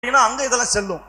ஏன்னா அங்க இதெல்லாம் செல்லும்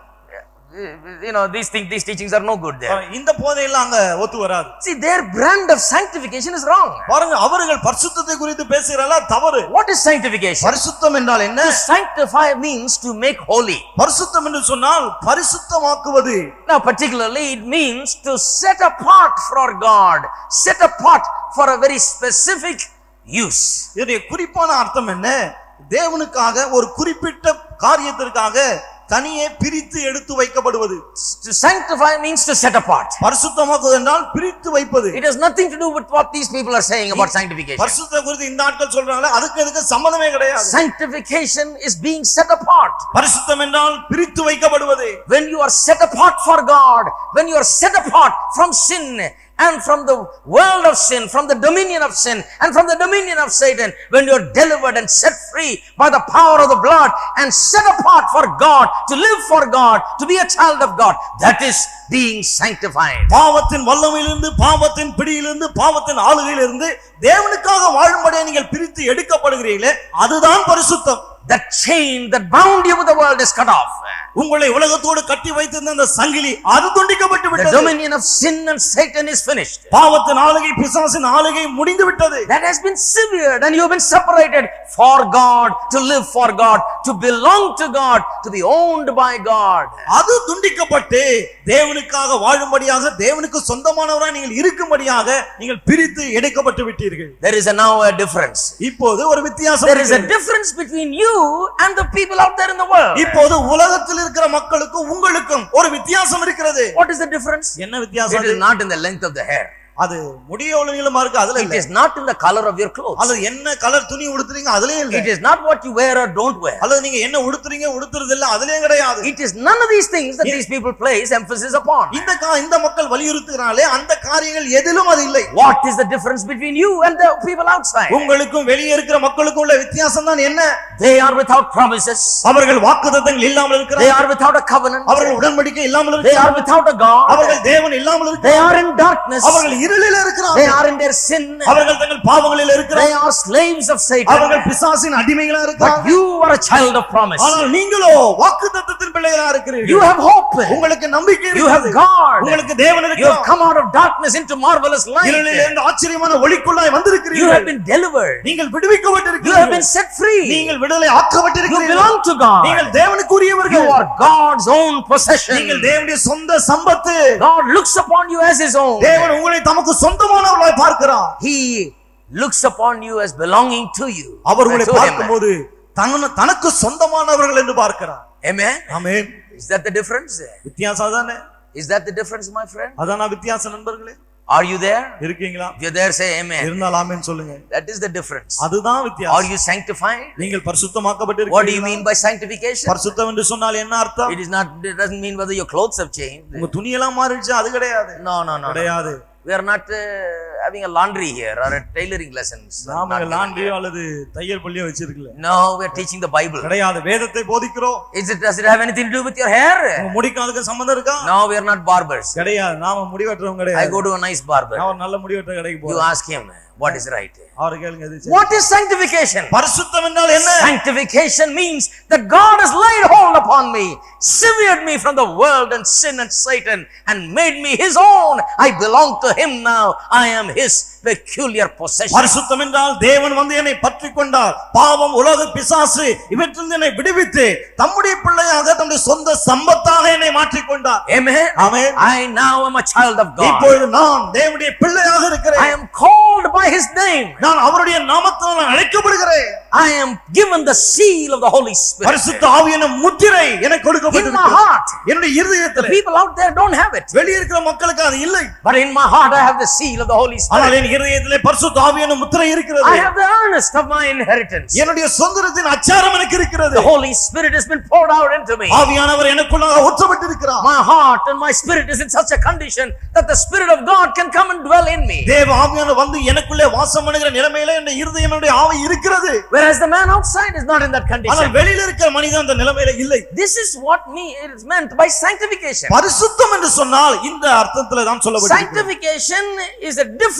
You know, these things, these teachings are no good there. இந்த போதையெல்லாம் அங்க ஒத்து வராது See, their brand of sanctification is wrong. பாருங்க அவர்கள் பரிசுத்தத்தை குறித்து பேசுகிறால தவறு What is sanctification? பரிசுத்தம் என்றால் என்ன To sanctify means to make holy. பரிசுத்தம் என்று சொன்னால் பரிசுத்தமாக்குவது Now, particularly, it means to set apart for God, set apart for a very specific use. இதனுடைய குறிப்பான அர்த்தம் என்ன தேவனுக்காக ஒரு குறிப்பிட்ட காரியத்திற்காக தனியே பிரித்து எடுத்து வைக்கப்படுவது To sanctify means to set apart. பரிசுத்தமாக்குவது என்றால் பிரித்து வைப்பது It has nothing to do with what these people are saying about sanctification. பரிசுத்த குறித்து இந்த ஆட்கள் சொல்றாங்களே அதுக்கு அதுக்கு சம்மதமே கிடையாது Sanctification is being set apart. பரிசுத்தம் என்றால் பிரித்து வைக்கப்படுவது When you are set apart for God, when you are set apart from sin and from the world of sin, from the dominion of sin and from the dominion of Satan, when you are delivered and set free by the power of the blood and set apart for God, to live for God, to be a child of God, that is being sanctified. பாவத்தின் வல்லமையிலிருந்து பாவத்தின் பிடியிலிருந்து பாவத்தின் ஆளுகையிலிருந்து தேவனுக்காக வாழும்படியா நீங்கள் பிரித்து எடுக்கப்படுகிறீர்களே அதுதான் பரிசுத்தம் That chain that bound you with the world is cut off. உங்களை உலகத்தோடு கட்டி வைத்திருந்த அந்த சங்கிலி அது துண்டிக்கப்பட்டு The விட்டது dominion of sin and Satan is finished. பாவத்தின் ஆளுகை பிசாசின் ஆளுகை முடிந்து விட்டது that has been severed and you have been separated for God, to live for God, to belong to God, to be owned by God. அது துண்டிக்கப்பட்டு தேவனுக்காக வாழும்படியாக தேவனுக்கு சொந்தமானவராய் நீங்கள் இருக்கும்படியாக நீங்கள் பிரித்து எடுக்கப்பட்டு விட்டீர்கள் There is a now a difference. இப்போது ஒரு வித்தியாசம் There is a இருக்கிறது. difference between you and the people out there in the world. இப்போது உலகத்தில் இருக்கிற மக்களுக்கும் உங்களுக்கும் ஒரு வித்தியாசம் இருக்கிறது What is the difference? என்ன It வித்தியாசம் is அது? not in the length of the hair. அது முடிய எவ்வளவு நீளமா இருக்கு அதுல It இல்ல is not in the color of your clothes. அல்லது என்ன கலர் துணி உடுத்துறீங்க அதுலயும் இல்ல It is not what you wear or don't wear. அல்லது நீங்க என்ன உடுத்துறீங்க உடுத்துறது இல்ல அதுலயும் கிடையாது It is none of these things that these people place emphasis upon. இந்த கா- இந்த மக்கள் வலியுறுத்துகிறாலே அந்த காரியங்கள் எதிலும் அது இல்லை What is the difference between you and the people outside? உங்களுக்கும் வெளியே இருக்கிற மக்களுக்கும் உள்ள வித்தியாசம் தான் என்ன They are without promises. அவர்கள் வாக்குத்தத்தங்கள் இல்லாமல் They இருக்கிறார்கள் are without a covenant. அவர்கள் உடன்படிக்கை இல்லாமல் They இருக்கிறார்கள் are without a God. அவர்கள் தேவன் இல்லாமல் They இருக்கிறார்கள் are in darkness. அவர்கள் இருளில் They இருக்கிறார்கள் are in their sin. அவர்கள் தங்கள் பாவங்களில் They இருக்கிறார்கள் are slaves of அவர்கள் Satan. பிசாசின் அடிமைகளா But இருக்கிறார்கள் you are a child of promise. ஆனால் நீங்களோ வாக்குத்தத்தத்தின் பிள்ளைகளா You இருக்கிறீர்கள் have hope. உங்களுக்கு நம்பிக்கை You have இருக்கிறது God. உங்களுக்கு தேவன் You have இருக்கிறார் come out of darkness into marvelous இருளில் light. இருந்து ஆச்சரியமான ஒளிக்குள்ளாய் You have வந்திருக்கிறீர்கள் been delivered. நீங்கள் You have விடுவிக்கப்பட்டிருக்கிறீர்கள் been set free. நீங்கள் விடுதலை You ஆக்கப்பட்டிருக்கிறீர்கள் belong to God. நீங்கள் தேவனுக்குரியவர்கள் You are God's own possession. நீங்கள் தேவனுடைய சொந்த சம்பத்து God looks upon you as His own. தேவன் உங்களை தமக்கு சொந்தமானவர்களாய் பார்க்கிறார் He looks upon you as belonging to you. அவர் உங்களை To him. பார்க்கும்போது தன தனக்கு சொந்தமானவர்கள் என்று பார்க்கிறார் Amen. Amen Is that the difference? வித்தியாசம் தானே Is that the difference, my friend? அதானா வித்தியாசம் நண்பர்களே Are you there? இருக்கீங்களா If you're there, say Amen. இருந்தால் ஆமென் சொல்லுங்க That is the difference. அதுதான் Are வித்தியாசம் you sanctified? நீங்கள் பரிசுத்தமாக்கப்பட்டு What do you mean by sanctification? பரிசுத்தம் என்று சொன்னால் என்ன அர்த்தம் It is not. It doesn't mean whether your clothes have changed. உங்க துணியெல்லாம் மாறிடுச்சு அது கிடையாது No, no, no. no. கிடையாது We are not uh, having a laundry here or a tailoring lessons. நாம Not doing லாண்டியோ that. அல்லது தையல் பள்ளியோ வச்சிருக்கல No, we are teaching the Bible. கிடையாது வேதத்தை போதிக்கிறோம் Is it? Does it have anything to do with your hair? உங்க முடிக்கும் அதுக்கு சம்பந்தம் இருக்கா No, we are not barbers. கிடையாது நாம முடிவெட்டுறவங்க I கிடையாது go to a nice barber. நான் ஒரு நல்ல முடிவெட்டுற கடைக்கு You போறேன் ask him what is right. அவரை கேளுங்க எது சரி. What is sanctification? பரிசுத்தம் என்றால் என்ன Sanctification means that God has laid hold upon me, severed me from the world and sin and Satan, and made me His own. I belong to Him now. I am His peculiar possession. பரிசுத்தம் என்றால் தேவன் வந்து என்னை பற்றி கொண்டார் பாவம் உலக பிசாசு இவற்றிலிருந்து என்னை விடுவித்து தம்முடைய பிள்ளையாக தம்முடைய சொந்த சம்பத்தாக என்னை மாற்றிக் கொண்டார் Amen. Amen I now am a child of God. இப்பொழுது நான் தேவனுடைய பிள்ளையாக I இருக்கிறேன் am called by His name. நான் அவருடைய நாமத்தினால் நான் அழைக்கப்படுகிறேன் I am given the seal of the Holy Spirit. பரிசுத்த ஆவி என்னும் முத்திரை எனக்கு In my கொடுக்கப்பட்டிருக்கிறது heart. என்னுடைய The இருதயத்தில் people out there don't have it. வெளியே இருக்கிற மக்களுக்கு அது இல்லை But in my heart, I have the seal of the Holy ஆனால் Spirit. என் இருதயத்திலே பரிசுத்த ஆவி என்னும் முத்திரை இருக்கிறது I have the earnest of my inheritance. என்னுடைய சொந்தத்தின் அச்சாரம் எனக்கு இருக்கிறது The Holy Spirit has been poured out into me. ஆவியானவர் எனக்குள்ளாக ஊற்றப்பட்டிருக்கிறார் My heart and my spirit is in such a condition that the Spirit of God can come and dwell in me. தேவ ஆவியானவர் வந்து எனக்குள்ளே வாசம் பண்ணுகிற நிலைமையில என் இருதயம் என்னுடைய ஆவி இருக்கிறது Whereas the man outside is not in that ஆனால் condition. வெளியில இருக்கிற மனிதன் அந்த நிலைமையில இல்லை This is what me is meant by sanctification. பரிசுத்தம் என்று சொன்னால் இந்த அர்த்தத்துல தான் சொல்லப்பட்டிருக்கிறது Sanctification is a difference that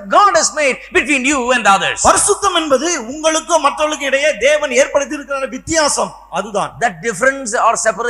that God has made between you and others. பரிசுத்தம் என்பது உங்களுக்கும் மற்றவர்களுக்கும் இடையே தேவன் ஏற்படுத்தி இருக்கிற வித்தியாசம் அதுதான் That difference or separation